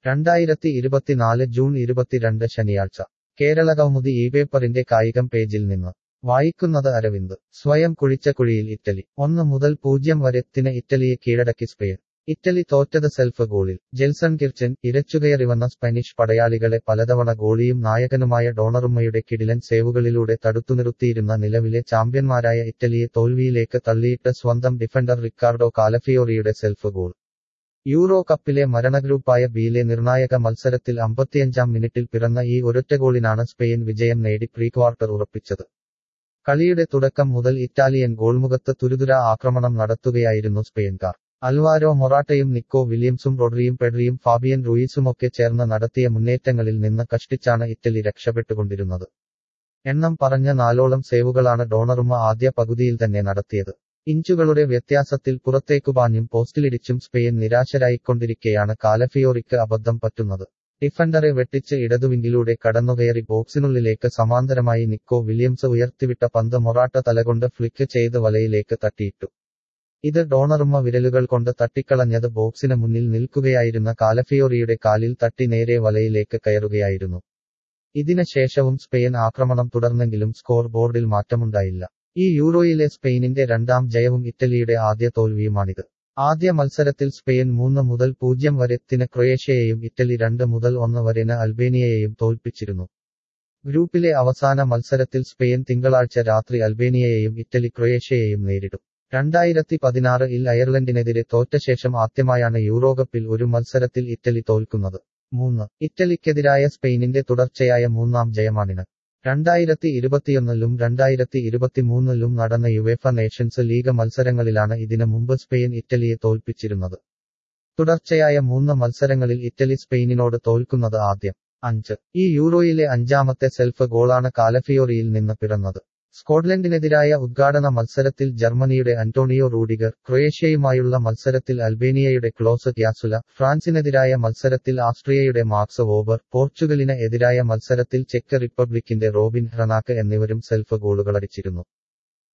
രണ്ടായിരത്തി ഇരുപത്തിനാല് ജൂൺ ഇരുപത്തിരണ്ട് ശനിയാഴ്ച കേരള കൗമുദി ഈ പേപ്പറിന്റെ കായികം പേജിൽ നിന്ന് വായിക്കുന്നത് അരവിന്ദ് സ്വയം കുഴിച്ച കുഴിയിൽ ഇറ്റലി ഒന്ന് മുതൽ പൂജ്യം വരെ ത്തിന് ഇറ്റലിയെ കീഴടക്കി സ്പെയിൻ ഇറ്റലി തോറ്റത് സെൽഫ് ഗോളിൽ ജെൽസൺ കിർച്ചൻ ഇരച്ചുകയറി വന്ന സ്പാനിഷ് പടയാളികളെ പലതവണ ഗോളിയും നായകനുമായ ഡോണറുമ്മയുടെ കിടിലൻ സേവുകളിലൂടെ തടുത്തുനിറുത്തിയിരുന്ന നിലവിലെ ചാമ്പ്യന്മാരായ ഇറ്റലിയെ തോൽവിയിലേക്ക് തള്ളിയിട്ട് സ്വന്തം ഡിഫൻഡർ റിക്കാർഡോ കാലഫിയോറിയുടെ സെൽഫ് ഗോൾ യൂറോ കപ്പിലെ മരണഗ്രൂപ്പായ ബിയിലെ നിർണായക മത്സരത്തിൽ അമ്പത്തിയഞ്ചാം മിനിറ്റിൽ പിറന്ന ഈ ഒരൊറ്റ ഗോളിനാണ് സ്പെയിൻ വിജയം നേടി പ്രീക്വാർട്ടർ ഉറപ്പിച്ചത് കളിയുടെ തുടക്കം മുതൽ ഇറ്റാലിയൻ ഗോൾമുഖത്ത് തുരുതുര ആക്രമണം നടത്തുകയായിരുന്നു സ്പെയിൻകാർ അൽവാരോ മൊറാട്ടയും നിക്കോ വില്യംസും റോഡ്രിയും പെഡ്രിയും ഫാബിയൻ റൂയിസുമൊക്കെ ചേർന്ന് നടത്തിയ മുന്നേറ്റങ്ങളിൽ നിന്ന് കഷ്ടിച്ചാണ് ഇറ്റലി രക്ഷപ്പെട്ടുകൊണ്ടിരുന്നത് എണ്ണം പറഞ്ഞ നാലോളം സേവുകളാണ് ഡോണറുമ ആദ്യ പകുതിയിൽ തന്നെ നടത്തിയത് ഇഞ്ചുകളുടെ വ്യത്യാസത്തിൽ പുറത്തേക്കു പാഞ്ഞും പോസ്റ്റിലിടിച്ചും സ്പെയിൻ നിരാശരായിക്കൊണ്ടിരിക്കെയാണ് കാലഫിയോറിക്ക് അബദ്ധം പറ്റുന്നത് ഡിഫൻഡറെ വെട്ടിച്ച് ഇടതുവിങ്കിലൂടെ കടന്നുകയറി ബോക്സിനുള്ളിലേക്ക് സമാന്തരമായി നിക്കോ വില്യംസ് ഉയർത്തിവിട്ട പന്ത് മൊറാട്ട തലകൊണ്ട് ഫ്ലിക്ക് ചെയ്ത് വലയിലേക്ക് തട്ടിയിട്ടു ഇത് ഡോണറുമ്മ വിരലുകൾ കൊണ്ട് തട്ടിക്കളഞ്ഞത് ബോക്സിന് മുന്നിൽ നിൽക്കുകയായിരുന്ന കാലഫിയോറിയുടെ കാലിൽ തട്ടി നേരെ വലയിലേക്ക് കയറുകയായിരുന്നു ഇതിന് ശേഷവും സ്പെയിൻ ആക്രമണം തുടർന്നെങ്കിലും സ്കോർ ബോർഡിൽ മാറ്റമുണ്ടായില്ല ഈ യൂറോയിലെ സ്പെയിനിന്റെ രണ്ടാം ജയവും ഇറ്റലിയുടെ ആദ്യ തോൽവിയുമാണിത് ആദ്യ മത്സരത്തിൽ സ്പെയിൻ മൂന്ന് മുതൽ പൂജ്യം വരെ ത്തിന് ക്രൊയേഷ്യയെയും ഇറ്റലി രണ്ട് മുതൽ ഒന്ന് വരെന് അൽബേനിയയെയും തോൽപ്പിച്ചിരുന്നു ഗ്രൂപ്പിലെ അവസാന മത്സരത്തിൽ സ്പെയിൻ തിങ്കളാഴ്ച രാത്രി അൽബേനിയയെയും ഇറ്റലി ക്രൊയേഷ്യയെയും നേരിടും രണ്ടായിരത്തി പതിനാറ് ഇൽ അയർലൻഡിനെതിരെ തോറ്റ ശേഷം ആദ്യമായാണ് യൂറോകപ്പിൽ ഒരു മത്സരത്തിൽ ഇറ്റലി തോൽക്കുന്നത് മൂന്ന് ഇറ്റലിക്കെതിരായ സ്പെയിനിന്റെ തുടർച്ചയായ മൂന്നാം ജയമാണിന് രണ്ടായിരത്തി ഇരുപത്തിയൊന്നിലും രണ്ടായിരത്തി ഇരുപത്തിമൂന്നിലും നടന്ന യുവേഫ നേഷൻസ് ലീഗ് മത്സരങ്ങളിലാണ് ഇതിനു മുമ്പ് സ്പെയിൻ ഇറ്റലിയെ തോൽപ്പിച്ചിരുന്നത് തുടർച്ചയായ മൂന്ന് മത്സരങ്ങളിൽ ഇറ്റലി സ്പെയിനിനോട് തോൽക്കുന്നത് ആദ്യം അഞ്ച് ഈ യൂറോയിലെ അഞ്ചാമത്തെ സെൽഫ് ഗോളാണ് കാലഫിയോറിയിൽ നിന്ന് പിറന്നത് സ്കോട്ട്ലൻഡിനെതിരായ ഉദ്ഘാടന മത്സരത്തിൽ ജർമ്മനിയുടെ അന്റോണിയോ റൂഡിഗർ ക്രൊയേഷ്യയുമായുള്ള മത്സരത്തിൽ അൽബേനിയയുടെ ക്ലോസ് ഗ്യാസുല ഫ്രാൻസിനെതിരായ മത്സരത്തിൽ ആസ്ട്രിയയുടെ മാർക്സ് വോബർ പോർച്ചുഗലിന് എതിരായ മത്സരത്തിൽ ചെക്ക് റിപ്പബ്ലിക്കിന്റെ റോബിൻ ഹ്രനാക്ക് എന്നിവരും സെൽഫ് ഗോളുകളടിച്ചിരുന്നു